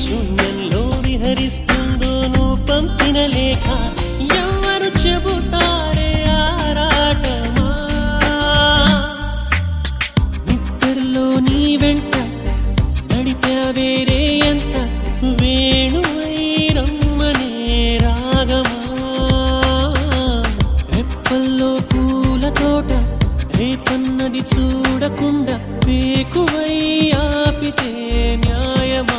శూన్యంలో విహరిస్తుందో నువ్వు పంపిన లేఖ ఎవరు చెబుతారే ఆరాటమా నిద్రలో నీ వెంట నడిపా వేరే ఎంత వేణువై రమ్మనే రాగమా రెప్పల్లో పూల తోట రేపన్నది చూడకుండా వేకువై ఆపితే న్యాయమా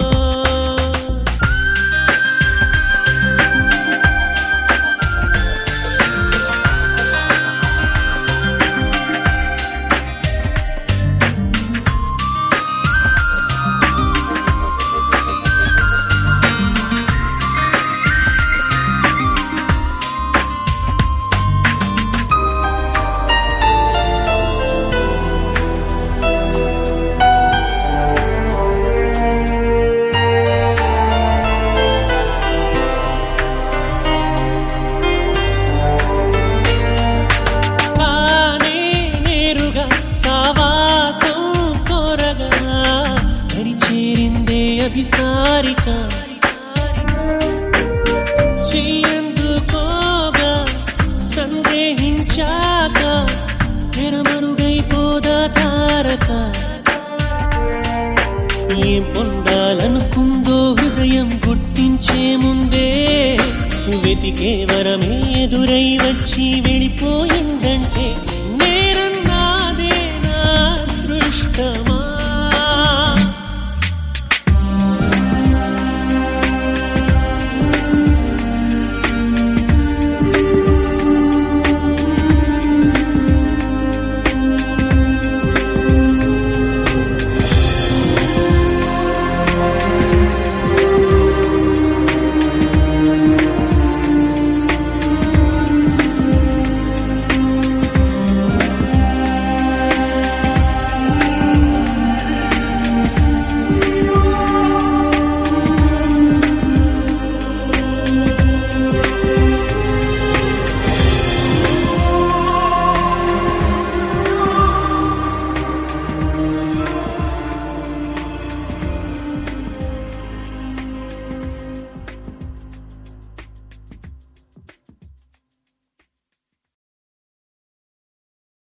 తానే నేరుగా సావాసం కోరగా మరి చేరిందే అభిసారిక చెయ్యందుకోగా సందేహించాక తెరమరుగైపోదా తారక ఏం పొందాలనుకుందో హృదయం గుర్తించే ముందే వెతికే వరమే ఎదురై వచ్చి వెళ్ళిపోయిందంటే నేరం నాదే నా దృష్టమా